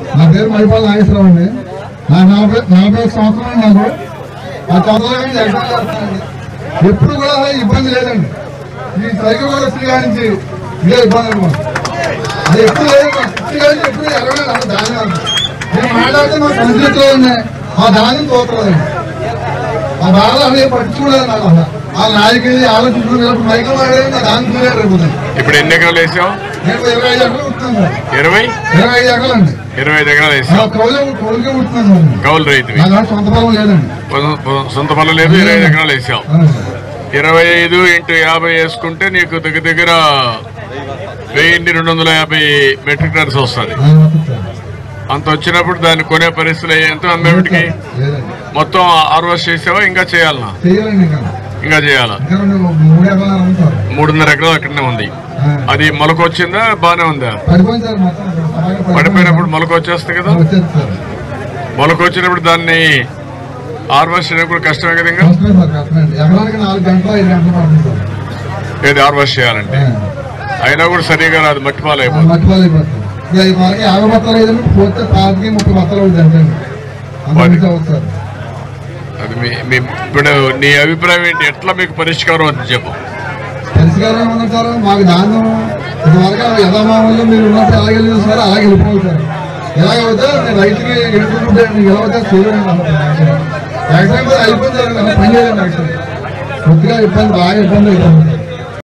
నా పేరు మైపాల్ నాగేశ్వరరావు అండి నా నలభై నలభై ఒక సంవత్సరం నాకు ఆ చంద్రబాబు ఎగ్జామ్ చేస్తానండి ఎప్పుడు కూడా ఇబ్బంది లేదండి ఈ సైకిల్ కూడా వచ్చి కానించి ఇదే ఇబ్బంది అనమాట అది ఎప్పుడు లేదు వచ్చి కానీ ఎప్పుడు ఎరగలేదు అసలు దాని వల్ల. నేను మాట్లాడితే మా సంస్కృతిలో ఉన్నాయి ఆ దాన్ని తోతలేదండి ఆ బాధలు అనే పట్టించుకోలేదు నాకు అసలు ఆ నాయకుడి ఆలోచించుకున్నప్పుడు మైకల్ మాట్లాడి నా దాన్ని చూడారు రేపు ఉదయం. ఇప్పుడు ఎన్ని ఎకరాలు వేసావు నేను ఇరవై ఐదు ఎకరాలు ఉంటున్నాను సార్. ఇరవై ఇరవై ఐదు ఎకరాలండి ఇరవై ఐదు ఎకరాలు ఆ వేసావు కౌలు కౌలుకే ఉంటున్నాను సార్ నేను. కౌలు రైతువి నాకు సొంత పొలం లేదండి పొ- పొ- సొంత పనులు లేదు ఇరవై ఐదు ఎకరాలు వేసావు అవును సార్. ఇరవై ఐదు ఇంటూ యాభై వేసుకుంటే నీకు దగ్గర దగ్గర వెయ్యిన్ని రెండు వందల యాభై మెట్రిక్ టన్స్ వస్తుంది ఆ, వస్తుంది సార్. అంత వచ్చినప్పుడు దాన్ని కొనే పరిస్థితులు ఎంత అమ్మేటికి లేదండి మొత్తం హార్వెస్ట్ చేసావా ఇంకా చేయాలనా చేయాలండి ఇంకా ఇంకా చేయాలా ఇంకా రెండు మూడు ఎకరాలు ఉంది సార్ మూడున్నర ఎకరాలు అక్కడనే ఉంది ఆ, అది మొలక వచ్చిందా బానే ఉందా పడిపోయింది సార్ మొత్తం అలాగే పడిపోయింది. పడిపోయినప్పుడు మొలక వచ్చేస్తుంది కదా వచ్చేది సార్ మొలక వచ్చినప్పుడు దాన్ని హార్వెస్ట్ చేయడం కూడా కష్టమే కదా ఇంకా కష్టమే సార్ కష్టమే అండి ఎకరానికి నాలుగు గంటలు ఐదు గంటలు పడుతుంది సార్ ఏది హార్వెస్ట్ చేయాలంటే ఆ, అయినా కూడా సరిగా రాదు మట్టి ఆ, పాలైపోతుంది మట్టి పాలు అయిపోతుంది ఇక ఈ మనకి యాభై బత్తలు అయ్యిందంటే పోతే పాతికి ముప్పై బత్తలు అవుతుంది అంతే అండి అంత మరి. మించి అవుతుంది సార్ అది మీ మీ ఇప్పుడు నీ అభిప్రాయం ఏంటి ఎట్లా మీకు పరిష్కారం అది చెప్పు పరిష్కారం ఏమన్నా సార్ మాకు ధాన్యం ఇదివరకు యథామామంలో మీరు ఉన్నప్పుడు అలాగే వెళ్ళి సార్ అలాగే వెళ్ళిపోవాలి సార్ ఎలాగ అవుతే నేను రైతుకి ఎదుర్కొంటే మీకు ఎలా అవుతే చేయలేను యాక్సిడెంట్ అయిపోయింది సార్ నాకు పని చేయలేదు యాక్సిడెంట్ కొద్దిగా ఇబ్బంది బాగా ఇబ్బంది అవుతుంది